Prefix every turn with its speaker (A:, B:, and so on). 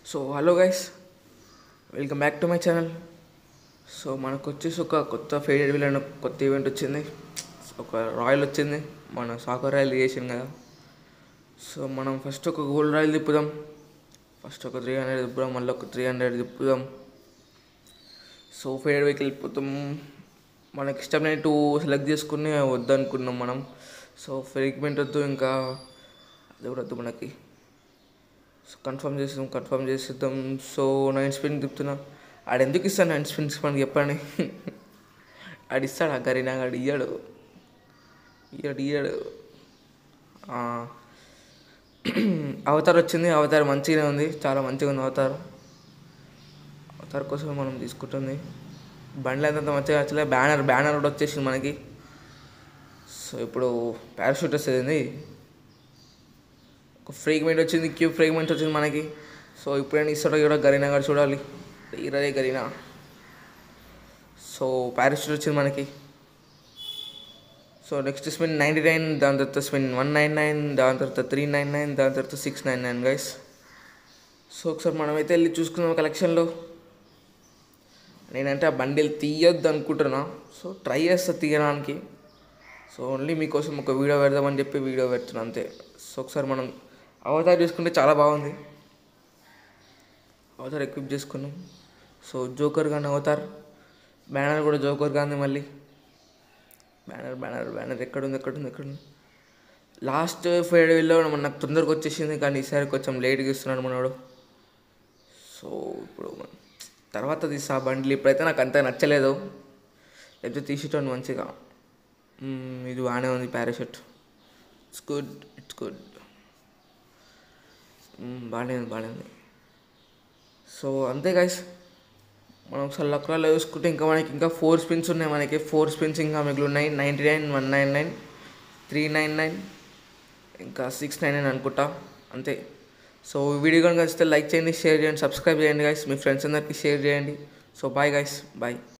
A: so hello guys welcome back to my channel so మనకు వచ్చేసి ఒక కొత్త ఫేడెడ్ విల్ అని కొత్త ఈవెంట్ వచ్చింది ఒక రాయల్ వచ్చింది మన సాకర్ రాయల్ చేసాం కదా సో మనం ఫస్ట్ ఒక గోల్డ్ రాయల్ తిప్పుదాం ఫస్ట్ ఒక త్రీ హండ్రెడ్ తిప్పుదాం మళ్ళీ ఒక త్రీ హండ్రెడ్ తిప్పుదాం సో ఫేడ్ వెహికల్ వెళ్ళిపోతాం మనకి ఇష్టమైన టూ సెలెక్ట్ చేసుకుని వద్దనుకున్నాం మనం సో ఫ్రీక్వెంట్ వద్దు ఇంకా అది కూడా వద్దు మనకి సో కన్ఫర్మ్ చేస్తాం కన్ఫర్మ్ చేసేద్దాం సో నైన్ స్పిన్ తిప్పుతున్నా ఆడు ఎందుకు ఇస్తాను నైన్ స్పిన్స్ మనకి చెప్పండి ఆడు ఇస్తాడు ఆ గరీనా ఆడు ఇయ్యాడు ఇయ్యాడు ఇయ్యాడు ఆ, అవతార్ వచ్చింది అవతార్ మంచిగానే ఉంది చాలా మంచిగా ఉంది అవతార్ అవతార్ కోసం మనం తీసుకుంటుంది బండ్లు అంత మంచిగా నచ్చలే బ్యానర్ బ్యానర్ కూడా వచ్చేసింది మనకి సో ఇప్పుడు పారాషూట్ వస్తుంది ఒక ఫ్రేగ్మెంట్ వచ్చింది క్యూబ్ ఫ్రేగ్మెంట్ వచ్చింది మనకి సో ఇప్పుడైనా ఇస్తాడో కూడా గరీనా గారు చూడాలి ఇరదే గరీనా సో పారాషూట్ వచ్చింది మనకి so next spin ninety nine దాని తర్వాత స్పిన్ వన్ నైన్ నైన్ దాని తర్వాత త్రీ నైన్ నైన్ దాని తర్వాత six nine nine guys so ఒకసారి మనమైతే వెళ్ళి చూసుకుందాం కలెక్షన్లో నేనంటే ఆ బండిల్ తీయొద్దు అనుకుంటున్నా సో ట్రై చేస్తా తీయడానికి సో ఓన్లీ మీకోసం ఒక వీడియో పెడదామని చెప్పి వీడియో పెడుతున్నా అంతే సో ఒకసారి మనం అవతార్ చూసుకుంటే చాలా బాగుంది అవతార్ ఎక్విప్ చేసుకున్నాం సో జోకర్ కానీ అవతార్ బ్యానర్ కూడా జోకర్ కానీ మళ్ళీ బ్యానర్ బ్యానర్ బ్యానర్ ఎక్కడుంది ఎక్కడుంది ఎక్కడుంది లాస్ట్ ఫైవ్ వీల్లో నాకు తొందరగా వచ్చేసింది కానీ ఈసారి కొంచెం లేట్గా ఇస్తున్నాడు మనోడు సో ఇప్పుడు మన- తర్వాత తీసా బండ్లు ఇప్పుడైతే నాకు అంత నచ్చలేదు లేకపోతే తీసేటోని మంచిగా మ్మ్, ఇది బాగానే ఉంది parachute it's good it's good బాగానే ఉంది బాగానే ఉంది సో అంతే గైస్ మనం ఒకసారి లక్రాలో చూసుకుంటే ఇంకా మనకి ఇంకా ఫోర్ స్పిన్స్ ఉన్నాయి మనకి ఫోర్ స్పిన్స్ ఇంకా మిగిలి ఉన్నాయి ninety nine one nine nine three nine nine ఇంకా సిక్స్ నైన్ నైన్ అనుకుంటా అంతే సో ఈ వీడియో కనుక నచ్చితే లైక్ చేయండి షేర్ చేయండి సబ్స్క్రైబ్ చేయండి గైస్ మీ ఫ్రెండ్స్ అందరికీ షేర్ చేయండి సో బాయ్ గైస్ బాయ్